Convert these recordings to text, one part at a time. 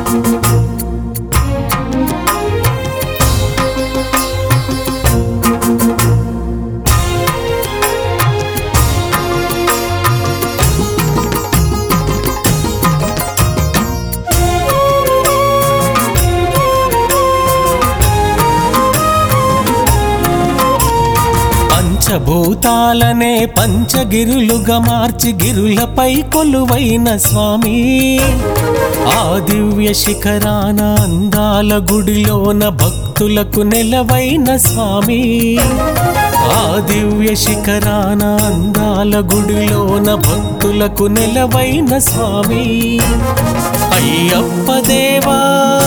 పంచభూతాలనే పంచగిరులుగా మార్చి గిరులపై కొలువైన స్వామి ఆ దివ్య శిఖరాన అందాల గుడిలోన భక్తులకు నెలవైన స్వామి ఆ దివ్య శిఖరాన అందాల గుడిలోన భక్తులకు నెలవైన స్వామి అయ్యప్ప దేవా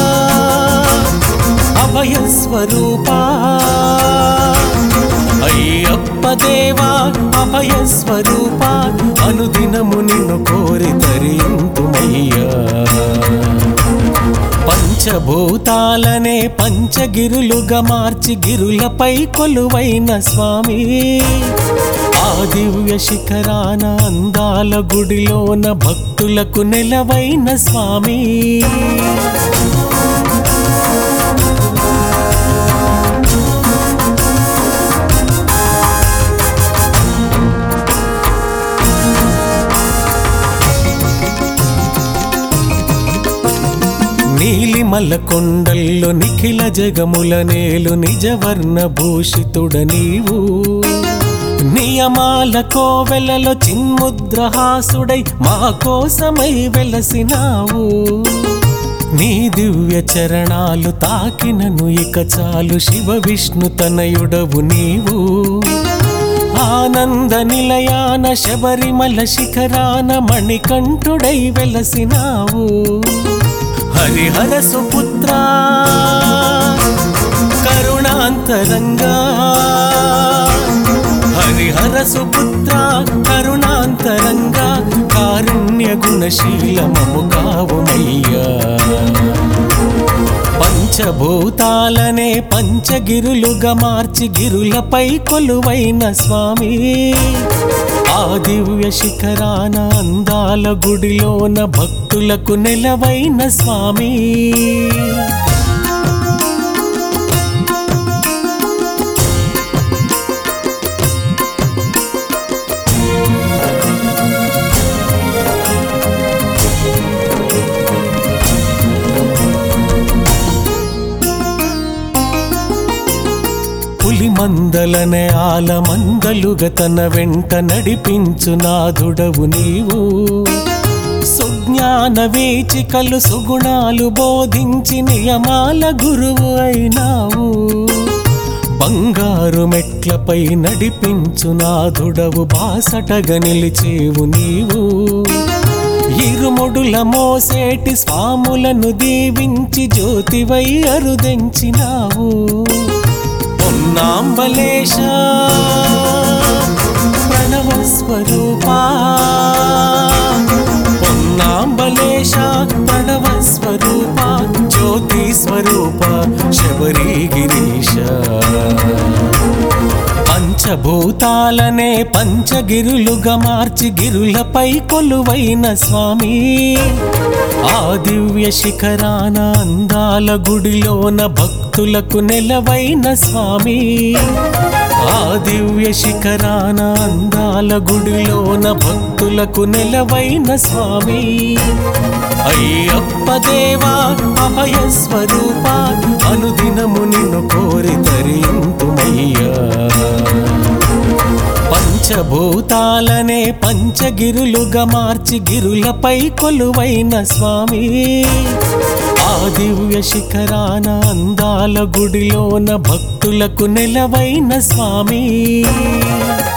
అభయ స్వరూపా అయ్యప్ప దేవా అభయ స్వరూప అనుదినము నిన్ను కోరి తరింతుమయ్యా పంచభూతాలనే పంచగిరులుగా మార్చి గిరులపై కొలువైన స్వామి ఆ దివ్య శిఖరాన అందాల గుడిలోన భక్తులకు నెలవైన స్వామి నీలిమల కొండల్లో నిఖిల జగముల నేలు నిజవర్ణ భూషితుడ నీవు నియమాల కోవెలలో చిన్ముద్రహాసుడై మా కోసమై వెలసినావు నీ దివ్య చరణాలు తాకినను ఇక చాలు శివ విష్ణు తనయుడవు నీవు ఆనంద నిలయాన శబరిమల శిఖరాన మణికంఠుడై వెలసినావు హరిహర సుపుత్ర కరుణాంతరంగా హరిహర సుపుత్ర కరుణాంతరంగా కారుణ్య గుణశీలమము కావుమయ్యా పంచభూతాలనే పంచగిరులుగా మార్చి గిరులపై కొలువైన స్వామి ఆ దివ్య శిఖరాన అందాల గుడిలోన భక్తులకు నెలవైన స్వామి పులి మందలనే ఆల మందలుగా తన వెంట నడిపించు నాథుడవు నీవు సుజ్ఞాన వీచికలు సుగుణాలు బోధించి నియమాల గురువు అయినావు బంగారు మెట్లపై నడిపించు నాథుడవు బాసటగా నిలిచేవు నీవు ఇరుముడుల మోసేటి స్వాములను దీవించి జ్యోతివై అరుదెంచినావు పొన్నాంబలేశ ప్రణవ స్వరూపా పొన్నాంబలేశ ప్రణవ స్వరూప జ్యోతి స్వరూప శబరి గిరీశ పంచభూతాలనే పంచగిరులుగా మార్చి గిరులపై కొలువైన స్వామి ఆ దివ్య శిఖరాన అందాల గుడిలోన భక్తులకు నెలవైన స్వామి ఆ దివ్య శిఖరాన అందాల గుడిలోన భక్తులకు నెలవైన స్వామి అయ్యప్ప దేవా అభయ స్వరూప అనుదినము నిన్ను కోరి తరింతుమయ్యా పంచభూతాలనే పంచగిరులుగా మార్చి గిరులపై కొలువైన స్వామి ఆ దివ్య శిఖరాన అందాల గుడిలోన భక్తులకు నెలవైన స్వామి